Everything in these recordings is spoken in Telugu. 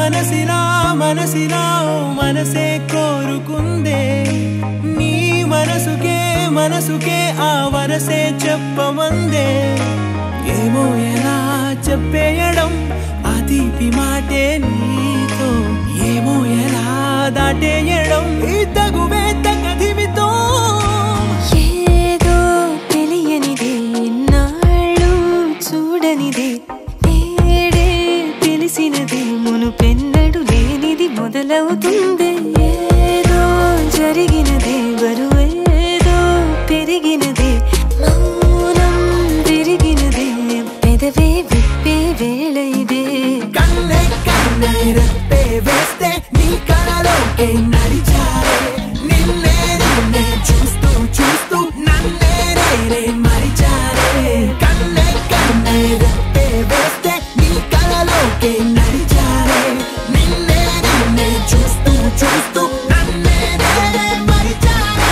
మనసిలా మనసిలా ఓ మనసే కోరుకుందే నీ మనసుకే మనసుకే ఆ వరసే చెప్పమందే ఏమో ఎలా చెప్పేయడం ఆ తీపి మాటే నీతో ఏమో ఎలా దాటేయడం ఈ తగువే తగదిమితో ఏదో తెలియనిదే నాళ్ళు చూడనిదే నేడే తెలిసినదే మునుపెన్నడు లేనిది మొదలవుతుంది ఏదో జరిగినదే బరువేదో పెరిగినదే మౌనం విరిగినదే పెదవే విప్పే వేళ ఇదే కన్నే కన్నే రెప్పే వేస్తే నీ కళలోకే నడిచారే నిన్నే నిన్నే చూస్తూ చూస్తూ నన్నే నేనే మరిచారే కన్నే కన్నే రెప్పే వేస్తే నీ కళలోకే నడిచారే నిన్నే నిన్నే చూస్తూ చూస్తూ నన్నే నేనే మరిచారే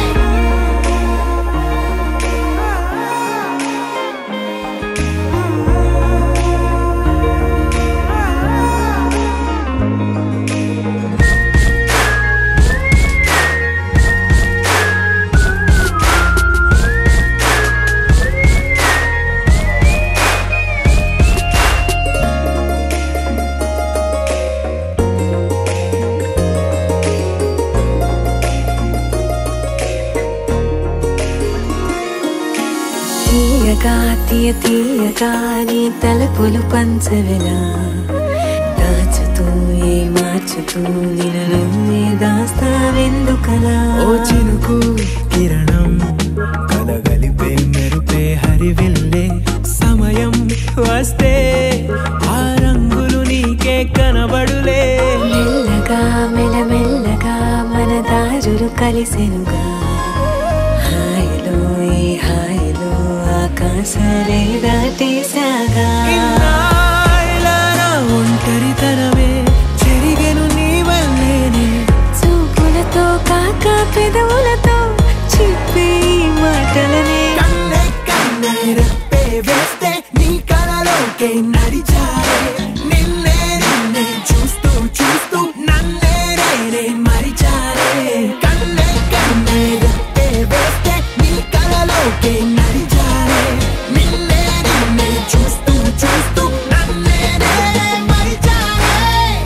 తీయగా తీయ తీయగా నీ తలపులు పంచవిలా దాచుతూ ఏ మార్చుతూ నిన్ను నువ్వే దాస్తావెందుకలా ఓ చినుకు కిరణం కలగలిపే మెరుపే హరివిల్లే సమయం వస్తే ఆ రంగులు నీకే కనబడులే మెల్లగా మెల్లమెల్లగా మన దారులు కలిసెనుగా హాయిలో ఈ హాయిలో ఆకాశాలే దాటేసాగా ఇన్నాళ్ళ నా ఒంటరితనమే చెరిగెను నీ వల్లేనే చూపులతో కాక పెదవులతో చెప్పే ఈ మాటలనే కన్నే కన్నే రెప్పే వేస్తే నీ కలలోకే నడిచారే నిన్నే నిన్నే చూస్తూ చూస్తూ నన్నే నేనే మరిచారే కన్నే కన్నే రెప్పే వేస్తే నీ కలలోకే నడిచారే నిన్నే నిన్నే చూస్తూ చూస్తూ నన్నే నేనే మరిచారే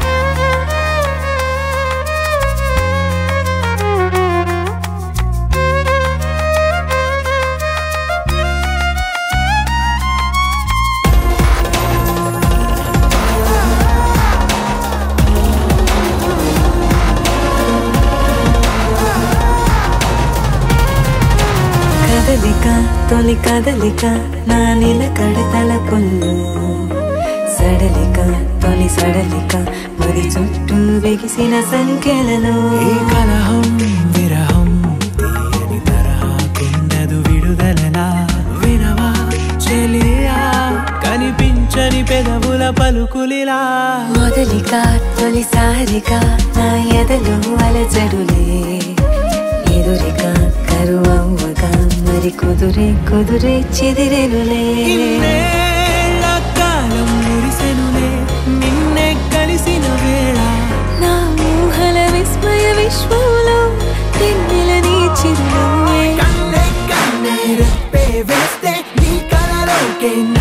కదలిక తొలి కదలిక నా నిలకడ తలపుల్లు సడలిక తొలి సడలిక మరి చుట్టూ బిగిసిన సంఖ్యలలో ఈ కలహం విరహం తీయని తరహాకుండదు విడుదలలా వినవా చెలియా కనిపించని పెదవుల పలుకులిలా మొదలిక తొలిసారిగా నా ఎదలు అలజడులే ఎదురిక కరువవ్వగా మరి కుదురే కుదురే చెదిరెనులే ఇన్నేళ్ల కాలం మురిసెనులే నిన్నే కలిసిన వేళ నా ఊహల విస్మయ విశ్వంలో తెన్నెల నీ చిరునవ్వే కన్నే కన్నే రెప్పే వేస్తే నీ కలలోకే